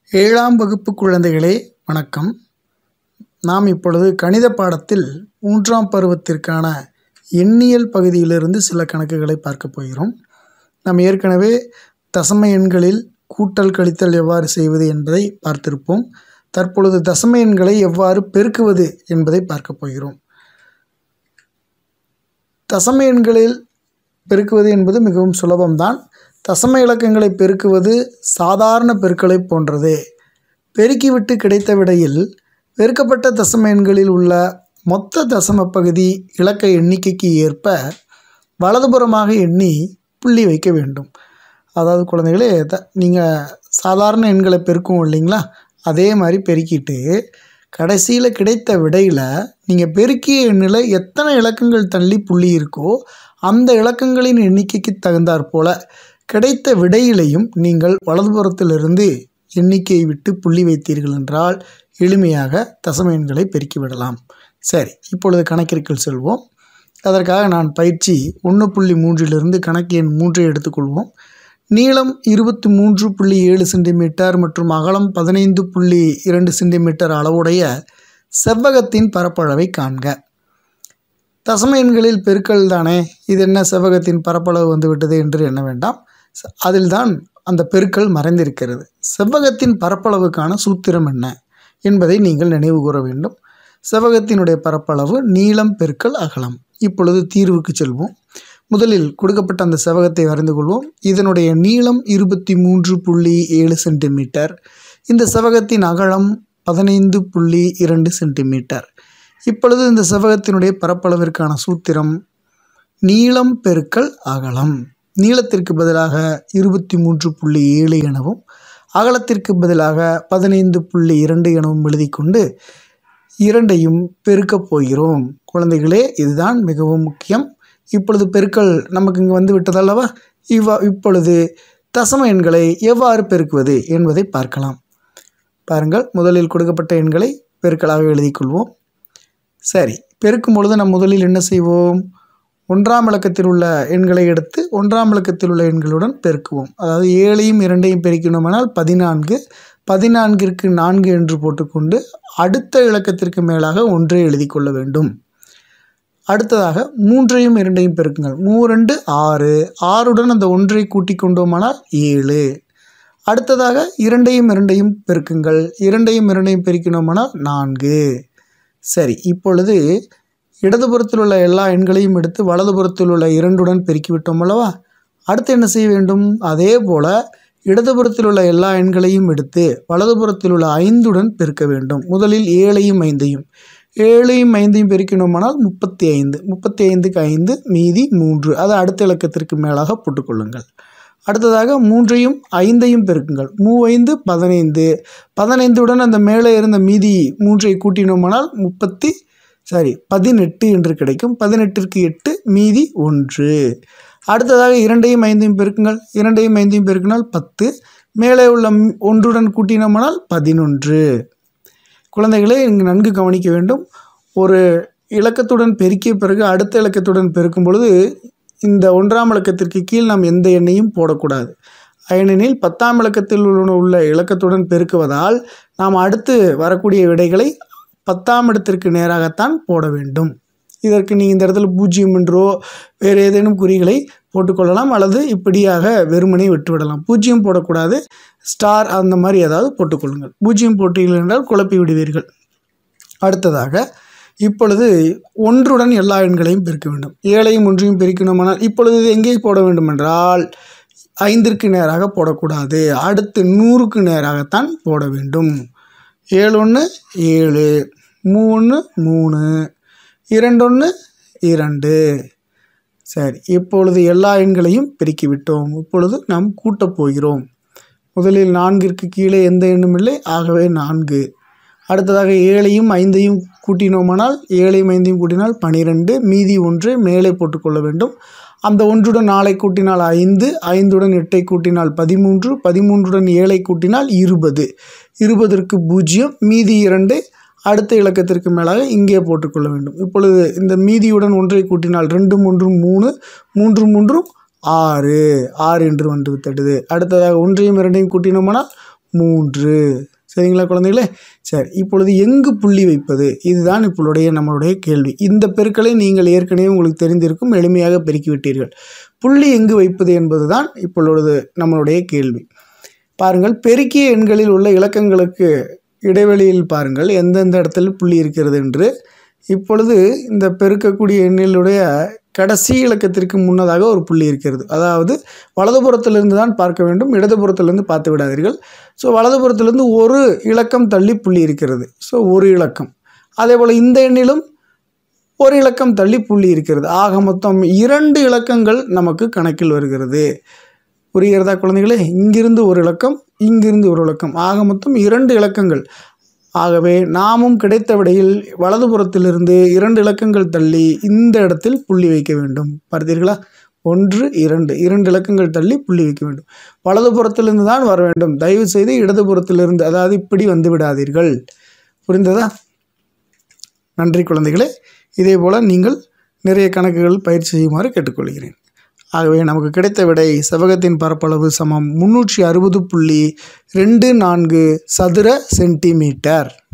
ஏழாம் வகுப்பு குழந்தைகளே வணக்கம் நாம் இப்பொழுது கணித பாடத்தில் மூன்றாம் பருவத்திற்கான எண்ணியல் பகுதியிலிருந்து சில கணக்குகளை பார்க்க போகிறோம் நாம் ஏற்கனவே தசம எண்களில் கூட்டல் கழித்தல் எவ்வாறு செய்வது என்பதை பார்த்திருப்போம் தற்பொழுது தசம எண்களை எவ்வாறு பெருக்குவது என்பதை பார்க்க போகிறோம் தசம எண்களில் பெருக்குவது என்பது மிகவும் சுலபம்தான் தசம இலக்கங்களை பெருக்குவது சாதாரண பெருக்கலை போன்றது பெருக்கிவிட்டு கிடைத்த விடையில் பெருக்கப்பட்ட தசம எண்களில் உள்ள மொத்த தசம பகுதி இலக்க எண்ணிக்கைக்கு ஏற்ப வலதுபுறமாக எண்ணி புள்ளி வைக்க வேண்டும் அதாவது குழந்தைகளே த நீங்கள் சாதாரண எண்களை பெருக்குவோம் இல்லைங்களா அதே மாதிரி பெருக்கிட்டு கடைசியில் கிடைத்த விடையில் நீங்கள் பெருக்கிய எண்ணில் எத்தனை இலக்கங்கள் தள்ளி புள்ளி இருக்கோ அந்த இலக்கங்களின் எண்ணிக்கைக்கு தகுந்தாற் போல கிடைத்த விடையிலையும் நீங்கள் வலதுபுறத்திலிருந்து எண்ணிக்கையை விட்டு புள்ளி வைத்தீர்கள் என்றால் எளிமையாக தசம எண்களை பெருக்கிவிடலாம் சரி இப்பொழுது கணக்கிற்குள் செல்வோம் அதற்காக நான் பயிற்சி ஒன்று புள்ளி மூன்றிலிருந்து கணக்கு எண் மூன்றை எடுத்துக்கொள்வோம் நீளம் இருபத்தி மூன்று புள்ளி ஏழு சென்டிமீட்டர் மற்றும் அகலம் பதினைந்து புள்ளி இரண்டு சென்டிமீட்டர் அளவுடைய செவ்வகத்தின் பரப்பளவை காண்க தசம எண்களில் பெருக்கல் தானே இது என்ன செவ்வகத்தின் பரப்பளவு வந்து விட்டது என்று எண்ண வேண்டாம் ச- அதில்தான் அந்த பெருக்கல் மறைந்திருக்கிறது செவ்வகத்தின் பரப்பளவுக்கான சூத்திரம் என்ன என்பதை நீங்கள் நினைவு கூற வேண்டும் செவ்வகத்தினுடைய பரப்பளவு நீளம் பெருக்கல் அகலம் இப்பொழுது தீர்வுக்கு செல்வோம் முதலில் கொடுக்கப்பட்ட அந்த செவ்வகத்தை வரைந்து கொள்வோம் இதனுடைய நீளம் இருபத்தி மூன்று புள்ளி ஏழு சென்டிமீட்டர் இந்த செவ்வகத்தின் அகலம் பதினைந்து புள்ளி இரண்டு சென்டிமீட்டர் இப்பொழுது இந்த செவ்வகத்தினுடைய பரப்பளவிற்கான சூத்திரம் நீளம் பெருக்கல் அகலம் நீளத்திற்கு பதிலாக இருபத்தி மூன்று புள்ளி ஏழு எனவும் அகலத்திற்கு பதிலாக பதினைந்து புள்ளி இரண்டு எனவும் எழுதி கொண்டு இரண்டையும் பெருக்கப் போகிறோம் குழந்தைகளே இதுதான் மிகவும் முக்கியம் இப்பொழுது பெருக்கல் நமக்கு இங்கு வந்து விட்டதல்லவா இவ்வா இப்பொழுது தசம எண்களை எவ்வாறு பெருக்குவது என்பதை பார்க்கலாம் பாருங்கள் முதலில் கொடுக்கப்பட்ட எண்களை பெருக்கலாக எழுதிக் கொள்வோம் சரி பெருக்கும் பொழுது நாம் முதலில் என்ன செய்வோம் ஒன்றாம் இலக்கத்தில் உள்ள எண்களை எடுத்து ஒன்றாம் இலக்கத்தில் உள்ள எண்களுடன் பெருக்குவோம் அதாவது ஏழையும் இரண்டையும் பெருக்கணுமானால் பதினான்கு பதினான்கிற்கு நான்கு என்று போட்டுக்கொண்டு அடுத்த இலக்கத்திற்கு மேலாக ஒன்றை எழுதி கொள்ள வேண்டும் அடுத்ததாக மூன்றையும் இரண்டையும் பெருக்குங்கள் மூரெண்டு ஆறு ஆறுடன் அந்த ஒன்றை கூட்டிக் கொண்டோமானால் ஏழு அடுத்ததாக இரண்டையும் இரண்டையும் பெருக்குங்கள் இரண்டையும் இரண்டையும் பெருக்கினோமானால் நான்கு சரி இப்பொழுது இடதுபுறத்தில் உள்ள எல்லா எண்களையும் எடுத்து வலதுபுறத்தில் உள்ள இரண்டுடன் பெருக்கிவிட்டோம் அல்லவா அடுத்து என்ன செய்ய வேண்டும் அதே போல இடதுபுறத்தில் உள்ள எல்லா எண்களையும் எடுத்து வலதுபுறத்தில் உள்ள ஐந்துடன் பெருக்க வேண்டும் முதலில் ஏழையும் ஐந்தையும் ஏழையும் ஐந்தையும் பெருக்கினோமானால் முப்பத்தி ஐந்து முப்பத்தி ஐந்துக்கு ஐந்து மீதி மூன்று அது அடுத்த இலக்கத்திற்கு மேலாக போட்டுக்கொள்ளுங்கள் அடுத்ததாக மூன்றையும் ஐந்தையும் பெருக்குங்கள் மூவைந்து பதினைந்து பதினைந்துடன் அந்த மேலே இருந்த மீதி மூன்றை கூட்டினோமானால் முப்பத்தி சாரி பதினெட்டு என்று கிடைக்கும் பதினெட்டிற்கு எட்டு மீதி ஒன்று அடுத்ததாக இரண்டையும் ஐந்தையும் பெருக்குங்கள் இரண்டையும் ஐந்தையும் பெருக்கினால் பத்து மேலே உள்ள ம்- ஒன்றுடன் கூட்டினோமானால் பதினொன்று குழந்தைகளே இங்கு நன்கு கவனிக்க வேண்டும் ஒரு இலக்கத்துடன் பெருக்கிய பிறகு அடுத்த இலக்கத்துடன் பெருக்கும் பொழுது இந்த ஒன்றாம் இலக்கத்திற்கு கீழ் நாம் எந்த எண்ணையும் போடக்கூடாது ஏனெனில் பத்தாம் இலக்கத்தில் உள்ள உள்ள இலக்கத்துடன் பெருக்குவதால் நாம் அடுத்து வரக்கூடிய விடைகளை பத்தாம் இடத்திற்கு நேராகத்தான் போட வேண்டும் இதற்கு நீங்கள் இந்த இடத்துல பூஜ்ஜியம் என்றோ வேறு ஏதேனும் குறிகளை போட்டுக்கொள்ளலாம் அல்லது இப்படியாக வெறுமனே விட்டுவிடலாம் பூஜ்ஜியம் போடக்கூடாது ஸ்டார் அந்த மாதிரி ஏதாவது போட்டுக்கொள்ளுங்கள் பூஜ்ஜியம் போட்டீர்கள் என்றால் குழப்பி விடுவீர்கள் அடுத்ததாக இப்பொழுது ஒன்றுடன் எல்லா எண்களையும் பெருக்க வேண்டும் ஏழையும் ஒன்றையும் பெருக்கணுமானால் இப்பொழுது இது எங்கே போட வேண்டும் என்றால் ஐந்திற்கு நேராக போடக்கூடாது அடுத்து நூறுக்கு நேராகத்தான் போட வேண்டும் ஏழு ஒன்று ஏழு மூணு மூணு இரண்டொன்று இரண்டு சரி இப்பொழுது எல்லா எண்களையும் பெருக்கிவிட்டோம் இப்பொழுது நாம் கூட்டப் போகிறோம் முதலில் நான்கிற்கு கீழே எந்த எண்ணும் இல்லை ஆகவே நான்கு அடுத்ததாக ஏழையும் ஐந்தையும் கூட்டினோமானால் ஏழையும் ஐந்தையும் கூட்டினால் பனிரெண்டு மீதி ஒன்று மேலே போட்டுக்கொள்ள வேண்டும் அந்த ஒன்றுடன் நாளை கூட்டினால் ஐந்து ஐந்துடன் எட்டை கூட்டினால் பதிமூன்று பதிமூன்றுடன் ஏழை கூட்டினால் இருபது இருபதற்கு பூஜ்ஜியம் மீதி இரண்டு அடுத்த இலக்கத்திற்கு மேலாக இங்கே போட்டுக்கொள்ள வேண்டும் இப்பொழுது இந்த மீதியுடன் ஒன்றை கூட்டினால் ரெண்டும் ஒன்றும் மூணு மூன்று மூன்றும் ஆறு ஆறு என்று வந்து விட்டது அடுத்ததாக ஒன்றையும் இரண்டையும் கூட்டினோமானால் மூன்று சரிங்களா குழந்தைகளே சரி இப்பொழுது எங்கு புள்ளி வைப்பது இதுதான் இப்பொழுடைய நம்மளுடைய கேள்வி இந்த பெருக்களை நீங்கள் ஏற்கனவே உங்களுக்கு தெரிந்திருக்கும் எளிமையாக பெருக்கிவிட்டீர்கள் புள்ளி எங்கு வைப்பது என்பது தான் இப்பொழுது நம்மளுடைய கேள்வி பாருங்கள் பெருக்கிய எண்களில் உள்ள இலக்கங்களுக்கு இடைவெளியில் பாருங்கள் எந்தெந்த இடத்தில் புள்ளி இருக்கிறது என்று இப்பொழுது இந்த பெருக்கக்கூடிய எண்ணிலுடைய கடைசி இலக்கத்திற்கு முன்னதாக ஒரு புள்ளி இருக்கிறது அதாவது வலதுபுறத்திலிருந்து தான் பார்க்க வேண்டும் இடதுபுறத்திலிருந்து பார்த்து விடாதீர்கள் ஸோ வலதுபுறத்திலிருந்து ஒரு இலக்கம் தள்ளி புள்ளி இருக்கிறது ஸோ ஒரு இலக்கம் அதே போல் இந்த எண்ணிலும் ஒரு இலக்கம் தள்ளி புள்ளி இருக்கிறது ஆக மொத்தம் இரண்டு இலக்கங்கள் நமக்கு கணக்கில் வருகிறது புரிகிறதா குழந்தைகளே இங்கிருந்து ஒரு இலக்கம் இங்கிருந்து ஒரு இலக்கம் ஆக மொத்தம் இரண்டு இலக்கங்கள் ஆகவே நாமும் கிடைத்த விடையில் வலதுபுறத்திலிருந்து இரண்டு இலக்கங்கள் தள்ளி இந்த இடத்தில் புள்ளி வைக்க வேண்டும் பார்த்தீர்களா ஒன்று இரண்டு இரண்டு இலக்கங்கள் தள்ளி புள்ளி வைக்க வேண்டும் வலதுபுறத்திலிருந்து தான் வர வேண்டும் தயவு செய்து இடதுபுறத்திலிருந்து அதாவது இப்படி வந்து விடாதீர்கள் புரிந்ததா நன்றி குழந்தைகளே இதே போல் நீங்கள் நிறைய கணக்குகள் பயிற்சி செய்யுமாறு கேட்டுக்கொள்கிறேன் ஆகவே நமக்கு கிடைத்த விடை செவகத்தின் பரப்பளவு சமம் முன்னூற்றி அறுபது புள்ளி ரெண்டு நான்கு சதுர சென்டிமீட்டர்